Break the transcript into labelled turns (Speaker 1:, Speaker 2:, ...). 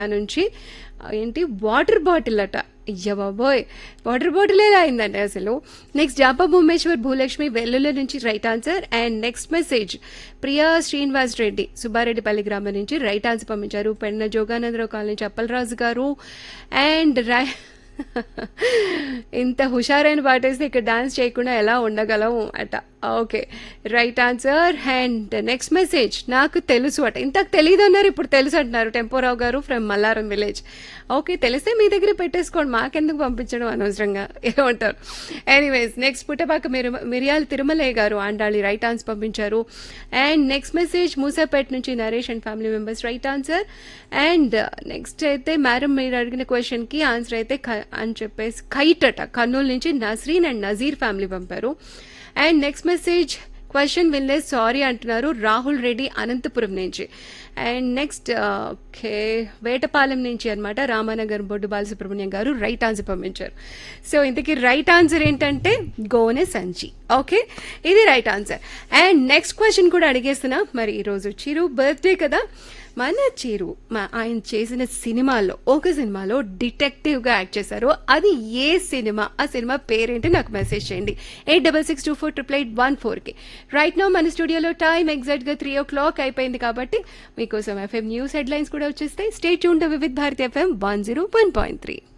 Speaker 1: నుంచి ఏంటి water bottle అట అయ్య బాబోయ్ వాటర్ బాటిల్ ఎలా అయిందండి అసలు నెక్స్ట్ జాపా భూమేశ్వర్ భూలక్ష్మి వెల్లుల నుంచి right answer and next message Priya Srinivas Reddy Subbareddypalli గ్రామం నుంచి రైట్ ఆన్సర్ పంపించారు పెన్న జోగానందరావు కాలనీ చప్పలరాజు గారు అండ్ రై ఇంత హుషారైన పాటేస్తే ఇక్కడ డాన్స్ చేయకుండా ఎలా ఉండగలం అట okay right answer and next message నాకు తెలుసు అట ఇంతకు తెలియదు అన్నారు ఇప్పుడు తెలుసు అంటున్నారు టెంపోరావు గారు ఫ్రమ్ మల్లారం విలేజ్ ఓకే తెలిస్తే మీ దగ్గర పెట్టేసుకోండి మాకెందుకు పంపించడం అనవసరంగా ఏమంటారు ఎనీవేస్ నెక్స్ట్ పుట్టపాక మీరు మిరియాల తిరుమలయ్య గారు ఆండాళి రైట్ ఆన్సర్ పంపించారు అండ్ నెక్స్ట్ మెసేజ్ మూసాపేట నుంచి Naresh and family members right answer and next అయితే మేడం మీరు అడిగిన క్వశ్చన్కి ఆన్సర్ అయితే క- అని చెప్పేసి కైట్ అట కర్నూలు నుంచి నస్రీన్ అండ్ నజీర్ ఫ్యామిలీ పంపారు అండ్ నెక్స్ట్ మెసేజ్ క్వశ్చన్ వినలేదు సారీ అంటున్నారు రాహుల్ రెడ్డి అనంతపురం నుంచి అండ్ నెక్స్ట్ ఓకే వేటపాలెం నుంచి అనమాట రామానగర్ బొడ్డు బాలసుబ్రహ్మణ్యం గారు రైట్ ఆన్సర్ పంపించారు సో ఇంతకీ రైట్ ఆన్సర్ ఏంటంటే గోనె సంచి ఓకే ఇది right answer and next question కూడా అడిగేస్తున్నా మరి ఈరోజు చిరు బర్త్డే కదా మన చిరు మా ఆయన చేసిన సినిమాలో ఒక సినిమాలో డిటెక్టివ్ గా యాక్ట్ చేశారు అది ఏ సినిమా ఆ సినిమా పేరేంటి నాకు మెసేజ్ చేయండి eight double six two four triple eight one four కి రైట్ నో మన స్టూడియోలో టైం ఎగ్జాక్ట్ గా త్రీ ఓ క్లాక్ అయిపోయింది కాబట్టి మీకోసం ఎఫ్ఎం న్యూస్ హెడ్లైన్స్ కూడా వచ్చేస్తాయి stay tune to Vividh Bharati FM one zero one point three